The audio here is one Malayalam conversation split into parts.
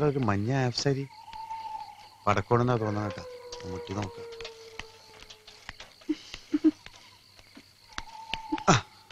ഒരു മഞ്ഞ ആഫ്സാരി വടക്കോണെന്നാ തോന്നാ കേട്ടാ മുട്ടി നോക്കാം ആ.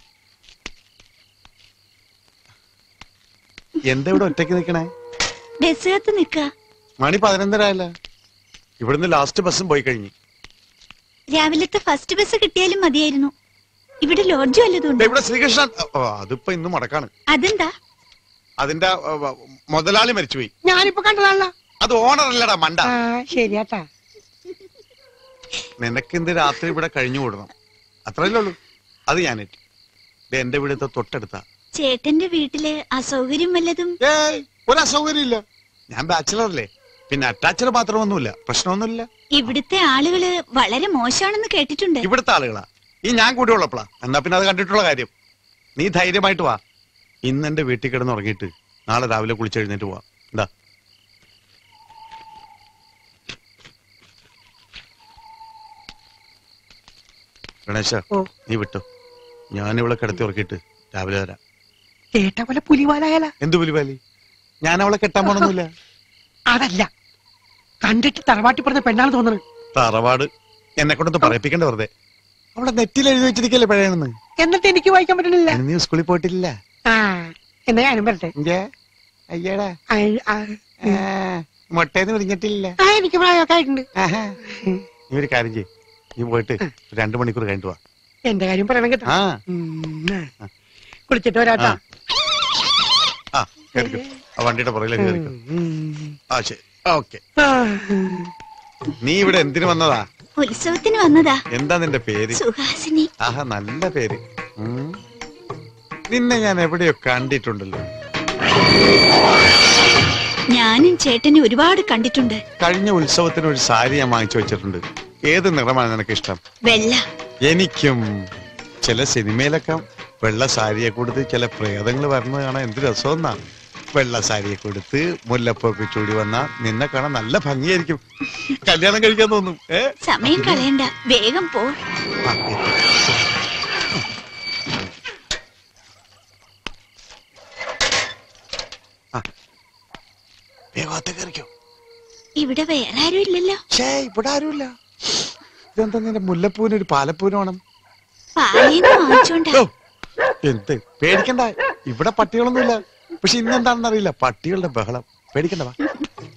എന്താ ഇവിടെ ഒറ്റയ്ക്ക് നിക്കണേ ബസ്സിനകത്ത് നിക്ക മണി പതിനൊന്നരായല്ല ഇവിടുന്ന് ലാസ്റ്റ് ബസ്സും പോയി കഴിഞ്ഞു രാവിലത്തെ ഫസ്റ്റ് ബസ് കിട്ടിയാലും മതിയായിരുന്നു ഇവിടെ ലോഡ്ജ് വല്ലതും ദേ ഇവിടെ ശ്രീകൃഷ്ണൻ ഓ, അതിപ്പോ ഇന്ന് മുടക്കാണ് അതെന്താ അതിന്റെ ആ, ആ, മുതലാളി മരിച്ചുപോയി ഞാനിപ്പോ കണ്ടതാണല്ലോ അത് ഓണർ അല്ലടാ മണ്ട ആ ശരിയാട്ടാ നിനക്ക് ഇന്ന് രാത്രി ഇവിടെ കഴിഞ്ഞു കൂടണം അത്രയല്ലേ ഉള്ളൂ അത് ഞാനേറ്റു ദേ എന്റെ വീടത്തെ തൊട്ടടുത്താ ചേട്ടന്റെ വീട്ടില് അസൗകര്യം വല്ലതും ഏയ് ഒരു അസൗകര്യം ഇല്ല ഞാൻ ബാച്ചിലർ അല്ലേ പിന്നെ അറ്റാച്ചഡ് മാത്രമൊന്നുമില്ല പ്രശ്നമൊന്നുമില്ല ഇവിടുത്തെ ആളുകള് വളരെ മോശമാണെന്ന് കേട്ടിട്ടുണ്ട് ഇവിടുത്തെ ആളുകളാ ഈ ഞാൻ കൂടി ഉള്ളപ്പോഴാ എന്നാ പിന്നെ അത് കണ്ടിട്ടുള്ള കാര്യം നീ ധൈര്യമായിട്ട് വാ ഇന്ന് എന്റെ വീട്ടിൽ കിടന്ന് ഉറങ്ങിയിട്ട് നാളെ രാവിലെ കുളിച്ചെഴുന്നേറ്റ് പോവാ എന്താ ഗണേശ ഓ. നീ വിട്ടോ ഞാൻ ഇവിടെ കിടത്തി ഉറക്കിയിട്ട് രാവിലെ വരാം കേട്ട പോലെ പുലിവാലായാല എന്ത് പുലിവാലി ഞാൻ അവളെ കെട്ടാൻ പോണൊന്നുമില്ല അതല്ല കണ്ടിട്ട് തറവാട്ടി പറഞ്ഞ പെണ്ണാണ് തോന്നുന്നത് തറവാട് എന്നെ കൊണ്ടൊന്ന് പറയിപ്പിക്കണ്ട വെറുതെ അവിടെ നെറ്റിൽ എഴുതി വെച്ചിരിക്കല്ലേ പഴയണെന്ന് എന്നിട്ട് എനിക്ക് വായിക്കാൻ പറ്റണില്ല നീ സ്കൂളിൽ പോയിട്ടില്ല ആ എന്നാ ഞാനും വരട്ടെ ഇഞ്ചേ, അയ്യടാ ആ, ആ, ആ, മുട്ടേന്ന് വിരിഞ്ഞിട്ടില്ല ആ എനിക്ക് പ്രായമൊക്കെ ആയിട്ടുണ്ട് ആഹാ. നീ ഒരു കാര്യം ചെയ്യ് നീ പോയിട്ട് രണ്ടു മണിക്കൂർ കഴിഞ്ഞിട്ട് വാ എന്റെ കാര്യം പറയണം കേട്ടോ ആ ഉം, ആ. കുളിച്ചിട്ട് വരാട്ടാ ആ കേറിക്കോ ആ വണ്ടിയുടെ പുറകിലേക്ക് കയറിക്കോ ഉം. ആ ശരി ഓക്കെ ആ. നീ ഇവിടെ എന്തിനു വന്നതാ ഉത്സവത്തിന് വന്നതാ എന്താ നിന്റെ പേര് സുഹാസിനി ആഹാ നല്ല പേര് ഉം. നിന്നെ ഞാൻ എവിടെയോ കണ്ടിട്ടുണ്ടല്ലോ ഞാനും ചേട്ടനെ ഒരുപാട് കണ്ടിട്ടുണ്ട് കഴിഞ്ഞ ഉത്സവത്തിന് ഒരു സാരി ഞാൻ വാങ്ങിച്ചു വെച്ചിട്ടുണ്ട് ഏത് നിറമാണ് നിനക്ക് ഇഷ്ടം വെള്ള എനിക്കും ചില സിനിമയിലൊക്കെ വെള്ള സാരിയെ കൊടുത്ത് ചില പ്രേതങ്ങൾ വരുന്നത് കാണാൻ എന്ത് രസമെന്നാ വെള്ള സാരിയെ കൊടുത്ത് മുല്ലപ്പൊക്കെ ചൂടി വന്ന നിന്നെ കാണാൻ നല്ല ഭംഗിയായിരിക്കും കല്യാണം കഴിക്കാൻ തോന്നും ഏ സമയം കളയണ്ട വേഗം പോ ആ, ഏ. ആ. വേഗം അകത്തേക്ക് കയറിക്കോ ഇവിടെ വേറെ ആരും ഇല്ലല്ലോ ഛേ ഇവിടെ ആരുമില്ല ഇതെന്താ നിന്റെ മുല്ലപ്പൂവിന് ഒരു പാലപ്പൂവിന് വേണം പാലീന്ന് വാങ്ങിച്ചോണ്ടാ ഓ, എന്ത് പേടിക്കണ്ട ഇവിടെ പട്ടികളൊന്നുമില്ല പക്ഷെ ഇന്ന് എന്താണെന്ന് അറിയില്ല പട്ടികളുടെ ബഹളം പേടിക്കണ്ട വാ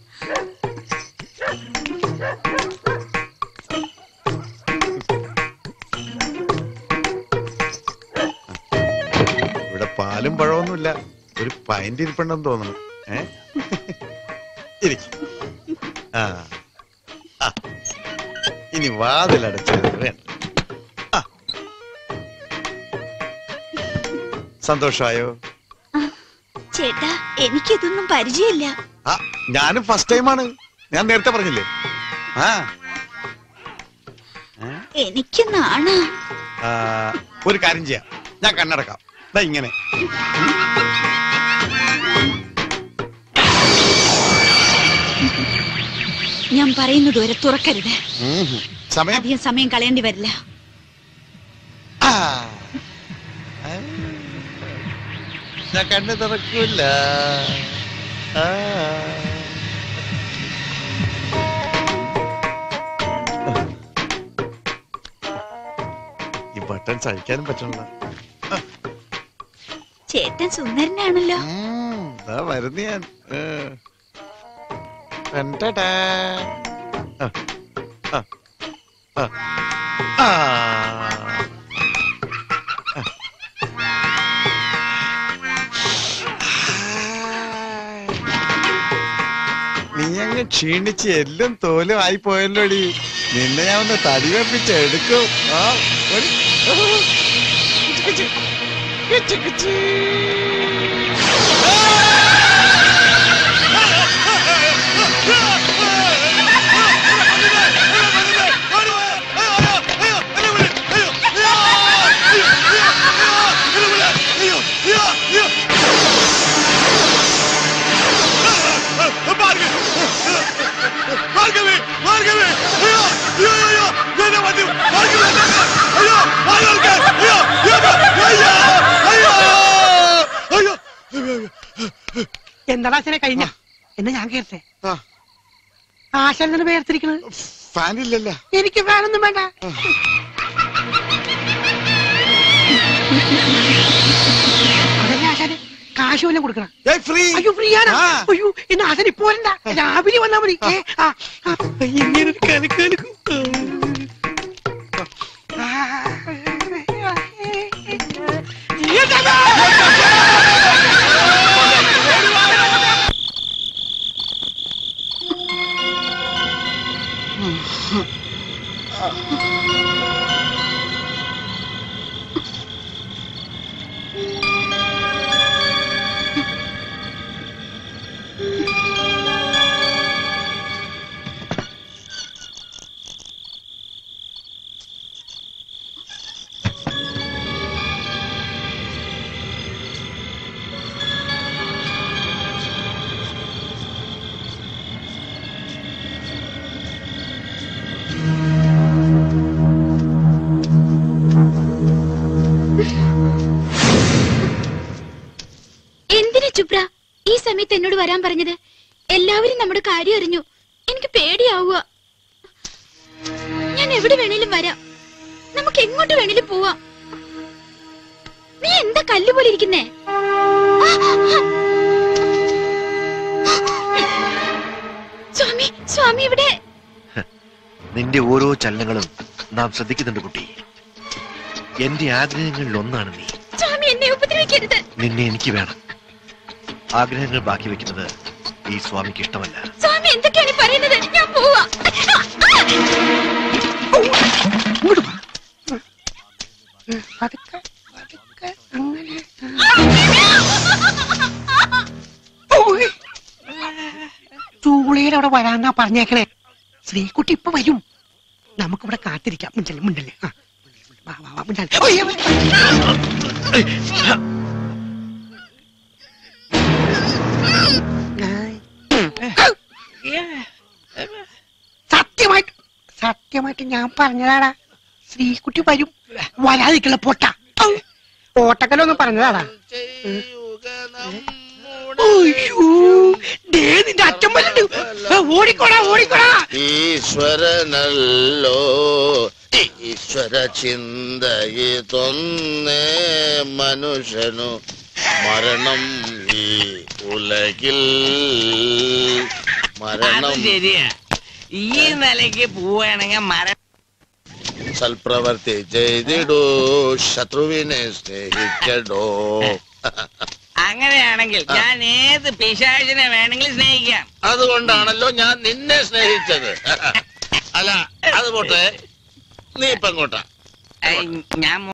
ഇവിടെ പാലും പഴമൊന്നുമില്ല ഒരു പൈൻ്റ് ഇരിപ്പുണ്ടെന്ന് തോന്നുന്നു ഏ ഇരിക്കും ആ ആ. ഇനി വാതിലടച്ചത് വേണ്ട ആ. സന്തോഷമായോ ചേട്ടാ എനിക്കിതൊന്നും പരിചയമില്ല ആ ഞാനും ഫസ്റ്റ് ടൈമാണ് ഞാൻ നേരത്തെ പറഞ്ഞില്ലേ ആ ഏ? എനിക്ക് നാണ ആ, ഒരു കാര്യം ചെയ്യാം ഞാൻ കണ്ണടക്കാം ദാ ഇങ്ങനെ ഞാൻ പറയുന്നത് വരെ തുറക്കരുത് ഉം ഹും. സമയം അധികം സമയം കളയേണ്ടി വരില്ല ആ. ആ. ഞാൻ കണ്ണ് തുറക്കൂല ആ. ഈ ബട്ടൺ സഹിക്കാനും പറ്റണില്ല ചേട്ടൻ സുന്ദരനാണല്ലോ ഉം, ദാ വരുന്നു ഞാൻ ഏ. ടൻടടാ. ആ, ആ, ആ, ആ. നീ അങ്ങ് ക്ഷീണിച്ച് എല്ലും തോലും ആയി പോയല്ലോടി നിന്നെ ഞാൻ ഒന്ന് തടി വെപ്പിച്ച് എടുക്കും ആ ഓടി. ആ. കിച്ച് കിച്ച്. കിച്ച് കിച്ച്. എന്താടാ അച്ഛനെ കഴിഞ്ഞ എന്നാ ഞാൻ കേട്ടെ ആ ആശാൻ തന്നെ വേർതിരിക്കണത് ഫാനില്ലല്ലോ എനിക്ക് വേണമെന്നും വേണ്ട അതല്ല ആശാനെ കാശ് വല്ലതും കൊടുക്കണം ഏയ് ഫ്രീ അയ്യോ ഫ്രീ ആണ് ആ. അയ്യോ എന്നാ ആശാൻ ഇപ്പൊ വരണ്ട രാവിലെ വന്നാ മതി ഏ, ആ, ആ. ഇങ്ങനെ ഒരു കലക്ക് കലക്കും. ആ. ഏതാ? എന്തിനു ചുപ്ര ഈ സമയത്ത് എന്നോട് വരാൻ പറഞ്ഞത് എല്ലാവരും നമ്മുടെ കാര്യം അറിഞ്ഞു എനിക്ക് പേടിയാവുക ഞാൻ എവിടെ വേണേലും വരാം നമുക്ക് എങ്ങോട്ട് വേണേലും പോവാം നീ എന്താ കല്ല് പോലെ ഇരിക്കുന്നേ ആ, ആ. സ്വാമി സ്വാമി ഇവിടെ നിന്റെ ഓരോ ചലനങ്ങളും നാം ശ്രദ്ധിക്കുന്നുണ്ട് കുട്ടി എന്റെ ആഗ്രഹങ്ങളിൽ ഒന്നാണ് നീ സ്വാമി എന്നെ ഉപദ്രവിക്കരുത് നിന്നെ എനിക്ക് വേണം ആഗ്രഹങ്ങൾ ബാക്കി വെക്കുന്നത് ഈ സ്വാമിക്ക് ഇഷ്ടമല്ല സ്വാമി എന്തൊക്കെയാണ് ഈ പറയുന്നത് ഞാൻ പോവാ ആ, ആ. ഇങ്ങോട്ട് വാ. പതുക്കെ, പതുക്കെ, അങ്ങനെ. ഓയ്. ചൂളയുടെ അവിടെ വരാന്നാ പറഞ്ഞേക്കണേ ശ്രീകുട്ടി ഇപ്പൊ വരും നമുക്കിവിടെ കാത്തിരിക്കാം മിണ്ടല്ലേ മിണ്ടല്ലേ ആ വാ, വാ, വാ, മിണ്ടാതെ. ഓയ്, ഓയ്. സത്യമായിട്ട് സത്യമായിട്ട് ഞാൻ പറഞ്ഞതാടാ ശ്രീകുട്ടി വരും വരാതിരിക്കല പൊട്ട ഓട്ടക്കലൊന്നും പറഞ്ഞതാടാ അയ്യോ, ദേ നിന്റെ അച്ഛൻ വരുന്നുണ്ട്. ആ, ഓടിക്കോടാ ഓടിക്കോടാ ഈശ്വരനല്ലോ ഈശ്വര ചിന്തയിതൊന്നേ മനുഷ്യനു മരണം ഈ ഉലകിൽ അത് മരണം ശരിയാ ഈ നിലയ്ക്ക് പോവുകയാണെങ്കിൽ മരം സൽപ്രവർത്തി ചെയ്തിടൂ ശത്രുവിനെ സ്നേഹിക്കടോ അങ്ങനെയാണെങ്കിൽ ഞാൻ ഏത് പിശാചിനെ വേണമെങ്കിലും സ്നേഹിക്കാം അതുകൊണ്ടാണല്ലോ ഞാൻ നിന്നെ സ്നേഹിച്ചത് അല്ല അത് പോട്ടെ നീ ഇപ്പൊ എങ്ങോട്ടാ ഏയ്, ഞാൻ